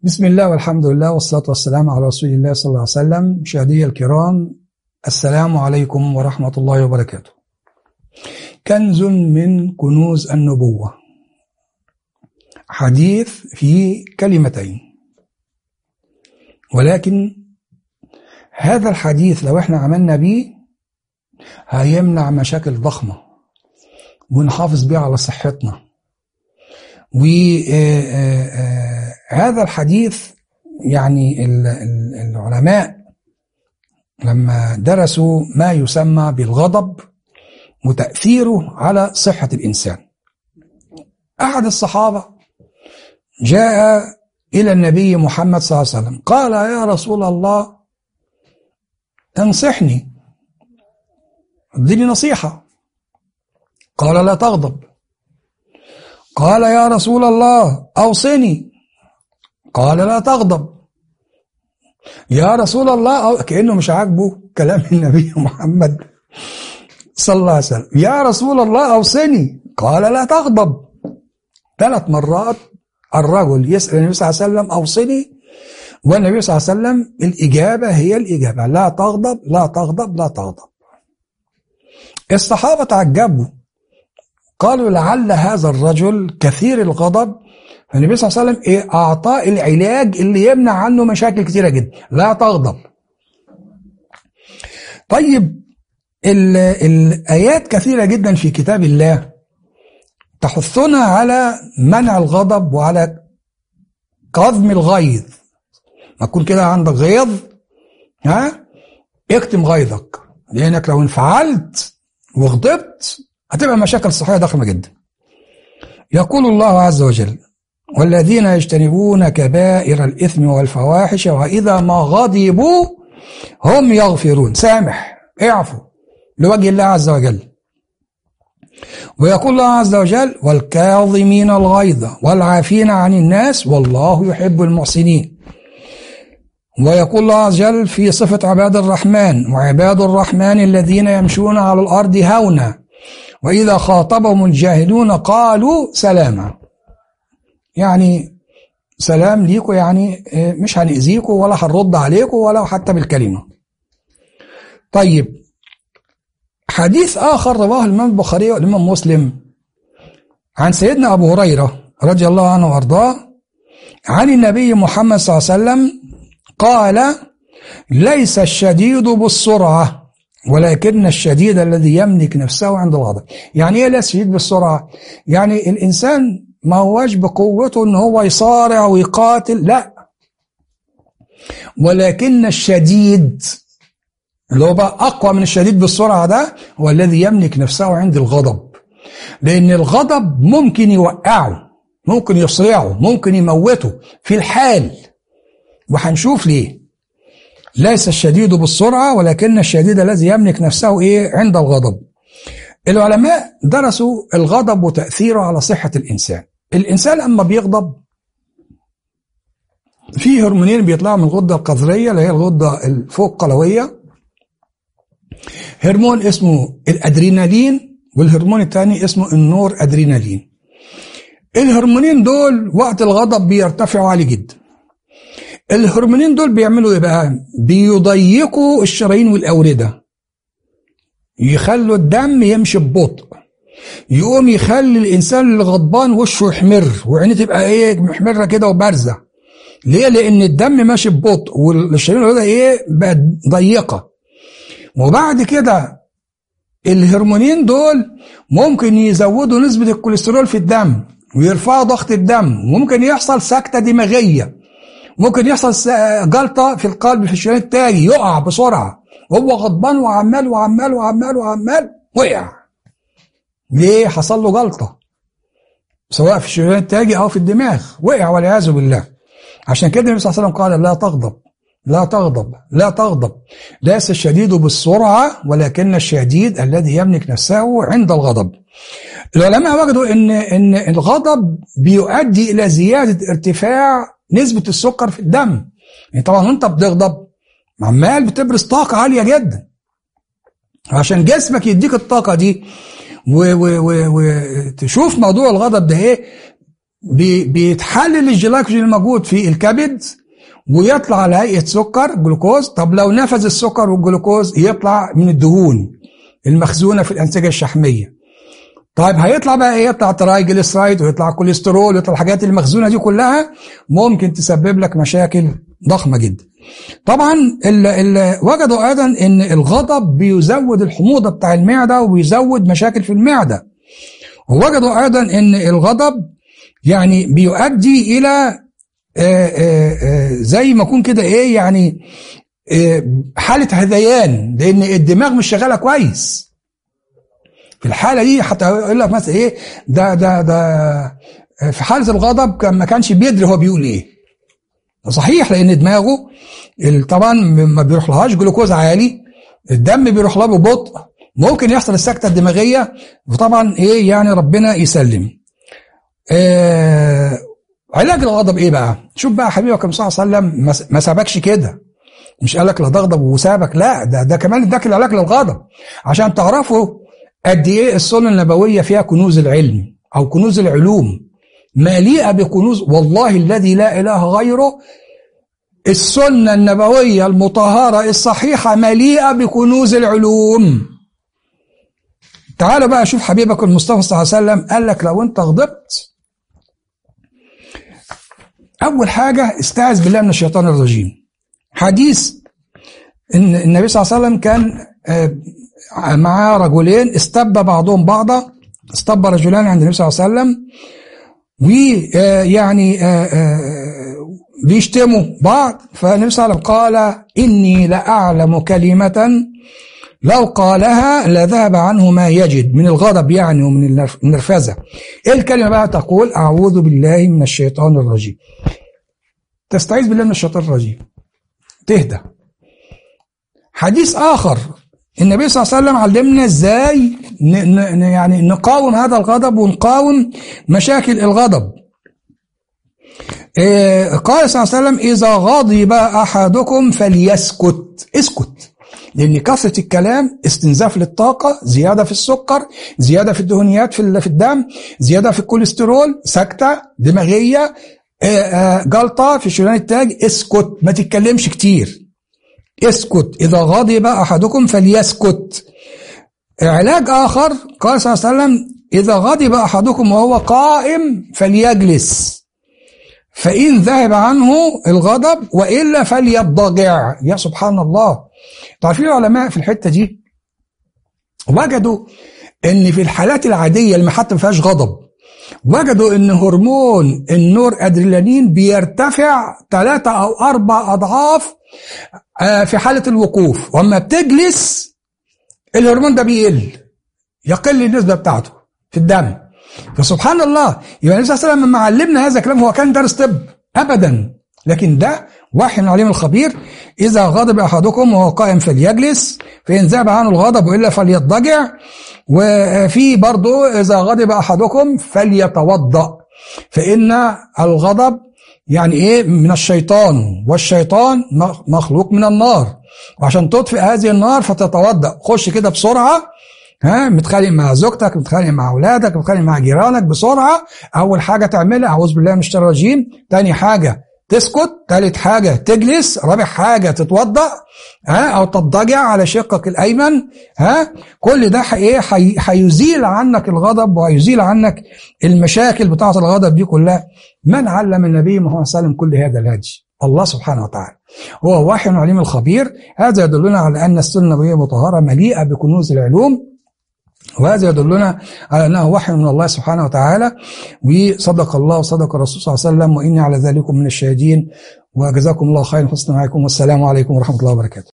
بسم الله والحمد لله والصلاة والسلام على رسول الله صلى الله عليه وسلم مشاهدي الكرام السلام عليكم ورحمة الله وبركاته كنز من كنوز النبوة حديث في كلمتين ولكن هذا الحديث لو احنا عملنا به هيمنع مشاكل ضخمة ونحافظ بيه على صحتنا وهذا الحديث يعني العلماء لما درسوا ما يسمى بالغضب وتأثيره على صحة الإنسان أحد الصحابة جاء إلى النبي محمد صلى الله عليه وسلم قال يا رسول الله انصحني اديني نصيحة قال لا تغضب قال يا رسول الله أوصني قال لا تغضب يا رسول الله أو كأنه مش عاجبه كلام النبي محمد صلى الله عليه وسلم يا رسول الله أوصني قال لا تغضب ثلاث مرات الرجل يسأل النبي صلى الله عليه وسلم أوصني والنبي صلى الله عليه وسلم الإجابة هي الإجابة لا تغضب لا تغضب لا تغضب الصحابة تعجبوا قالوا لعل هذا الرجل كثير الغضب فالنبي صلى الله عليه وسلم إيه أعطاه العلاج اللي يمنع عنه مشاكل كثيرة جدا لا تغضب طيب الآيات كثيرة جدا في كتاب الله تحثنا على منع الغضب وعلى كظم الغيظ ما تكون كده عندك غيظ ها اكتم غيظك لانك لو انفعلت وغضبت هتبقى مشاكل صحيه ضخمه جدا يقول الله عز وجل والذين يجتنبون كبائر الاثم والفواحش واذا ما غضبوا هم يغفرون سامح اعفو لوجه الله عز وجل ويقول الله عز وجل والكاظمين الغيظ والعافين عن الناس والله يحب المحسنين ويقول الله عز وجل في صفة عباد الرحمن وعباد الرحمن الذين يمشون على الأرض هونا وإذا خاطبهم الجاهلون قالوا سلاما يعني سلام ليكم يعني مش هنأذيكم ولا هنرد عليكم ولا حتى بالكلمة طيب حديث آخر رواه الإمام البخاري والإمام مسلم عن سيدنا أبو هريرة رضي الله عنه وأرضاه عن النبي محمد صلى الله عليه وسلم قال ليس الشديد بالسرعة ولكن الشديد الذي يملك نفسه عند الغضب يعني ايه ليس الشديد بالسرعة يعني الإنسان ما هوش بقوته ان هو يصارع ويقاتل لا ولكن الشديد اللي هو بقى أقوى من الشديد بالسرعة ده هو الذي يملك نفسه عند الغضب لأن الغضب ممكن يوقعه ممكن يصرعه ممكن يموته في الحال وهنشوف ليه ليس الشديد بالسرعة ولكن الشديد الذي يملك نفسه إيه عند الغضب العلماء درسوا الغضب وتأثيره على صحة الإنسان الإنسان لما بيغضب في هرمونين بيطلعوا من الغدة القذرية اللي هي الغدة الفوق قلوية هرمون اسمه الأدرينالين والهرمون الثاني اسمه النور أدرينالين الهرمونين دول وقت الغضب بيرتفعوا عالي جدا الهرمونين دول بيعملوا ايه بقى بيضيقوا الشرايين والاورده يخلوا الدم يمشي ببطء يقوم يخلي الانسان اللي غضبان وشه يحمر وعينيه تبقى ايه محمره كده وبارزه ليه لان الدم ماشي ببطء والشرايين والاورده ايه بقت ضيقه وبعد كده الهرمونين دول ممكن يزودوا نسبه الكوليسترول في الدم ويرفعوا ضغط الدم وممكن يحصل سكته دماغيه ممكن يحصل جلطة في القلب في الشريان التاجي يقع بسرعة وهو غضبان وعمال وعمال وعمال وعمال وقع ليه حصل له جلطة سواء في الشريان التاجي أو في الدماغ وقع والعياذ بالله عشان كده النبي صلى الله عليه وسلم قال لا تغضب لا تغضب لا تغضب ليس الشديد بالسرعة ولكن الشديد الذي يملك نفسه عند الغضب العلماء وجدوا ان ان الغضب بيؤدي الى زياده ارتفاع نسبة السكر في الدم يعني طبعا وانت بتغضب عمال بتبرز طاقة عالية جدا عشان جسمك يديك الطاقة دي وتشوف موضوع الغضب ده ايه بيتحلل الجلايكوجين الموجود في الكبد ويطلع على هيئه سكر جلوكوز طب لو نفذ السكر والجلوكوز يطلع من الدهون المخزونه في الانسجه الشحميه طيب هيطلع بقى ايه يطلع ترايجليسرايد ويطلع كوليسترول ويطلع الحاجات المخزونه دي كلها ممكن تسبب لك مشاكل ضخمه جدا طبعا ال ال وجدوا ايضا ان الغضب بيزود الحموضه بتاع المعده وبيزود مشاكل في المعده ووجدوا ايضا ان الغضب يعني بيؤدي الى آآ آآ زي ما يكون كده ايه يعني حاله هذيان لان الدماغ مش شغاله كويس في الحاله دي حتى يقول لك مثلا ايه ده ده ده في حاله الغضب كان ما كانش بيدري هو بيقول ايه صحيح لان دماغه طبعا ما بيروح لهاش جلوكوز عالي الدم بيروح له ببطء ممكن يحصل السكته الدماغيه وطبعا ايه يعني ربنا يسلم آه علاج الغضب ايه بقى شوف بقى حبيبك صلى الله عليه وسلم ما سابكش كده مش قال لك لا تغضب وسابك لا ده ده كمان اداك العلاج للغضب عشان تعرفوا قد ايه السنه النبويه فيها كنوز العلم او كنوز العلوم مليئه بكنوز والله الذي لا اله غيره السنه النبويه المطهره الصحيحه مليئه بكنوز العلوم تعالوا بقى شوف حبيبك المصطفى صلى الله عليه وسلم قال لك لو انت غضبت اول حاجه استعذ بالله من الشيطان الرجيم حديث ان النبي صلى الله عليه وسلم كان معاه رجلين استب بعضهم بعضا استب رجلان عند النبي صلى الله عليه وسلم ويعني بيشتموا بعض فالنبي صلى الله عليه وسلم قال إني لأعلم كلمة لو قالها لذهب عنه ما يجد من الغضب يعني ومن النرفزة ايه الكلمة بقى تقول أعوذ بالله من الشيطان الرجيم تستعيذ بالله من الشيطان الرجيم تهدى حديث آخر النبي صلى الله عليه وسلم علمنا ازاي يعني نقاوم هذا الغضب ونقاوم مشاكل الغضب إيه قال صلى الله عليه وسلم إذا غضب أحدكم فليسكت اسكت لأن كثرة الكلام استنزاف للطاقة زيادة في السكر زيادة في الدهنيات في الدم زيادة في الكوليسترول سكتة دماغية جلطة في شريان التاج اسكت ما تتكلمش كتير اسكت إذا غضب أحدكم فليسكت علاج آخر قال صلى الله عليه وسلم إذا غضب أحدكم وهو قائم فليجلس فإن ذهب عنه الغضب وإلا فليضجع يا سبحان الله تعرفين العلماء في الحتة دي وجدوا ان في الحالات العادية اللي حتى ما فيهاش غضب وجدوا ان هرمون النور ادرينالين بيرتفع ثلاثة او اربع اضعاف في حالة الوقوف واما بتجلس الهرمون ده بيقل يقل النسبة بتاعته في الدم فسبحان الله يبقى النبي صلى الله عليه وسلم لما علمنا هذا الكلام هو كان دارس طب ابدا لكن ده وحي من العليم الخبير اذا غضب احدكم وهو قائم فليجلس فان ذهب عنه الغضب والا فليضجع وفي برضه اذا غضب احدكم فليتوضا فان الغضب يعني ايه من الشيطان والشيطان مخلوق من النار وعشان تطفئ هذه النار فتتوضا خش كده بسرعه ها متخانق مع زوجتك متخانق مع اولادك متخانق مع جيرانك بسرعه اول حاجه تعملها اعوذ بالله من الشيطان الرجيم تاني حاجه تسكت ثالث حاجة تجلس رابع حاجة تتوضأ ها أو تضجع على شقك الأيمن ها كل ده ايه هيزيل عنك الغضب وهيزيل عنك المشاكل بتاعة الغضب دي كلها من علم النبي محمد صلى الله عليه وسلم كل هذا الهدي الله سبحانه وتعالى هو وحي العليم الخبير هذا يدلنا على أن السنة النبوية مطهرة مليئة بكنوز العلوم وهذا يدلنا على انه وحي من الله سبحانه وتعالى وصدق الله وصدق الرسول صلى الله عليه وسلم واني على ذلك من الشاهدين وجزاكم الله خيرا حسنا معكم والسلام عليكم ورحمه الله وبركاته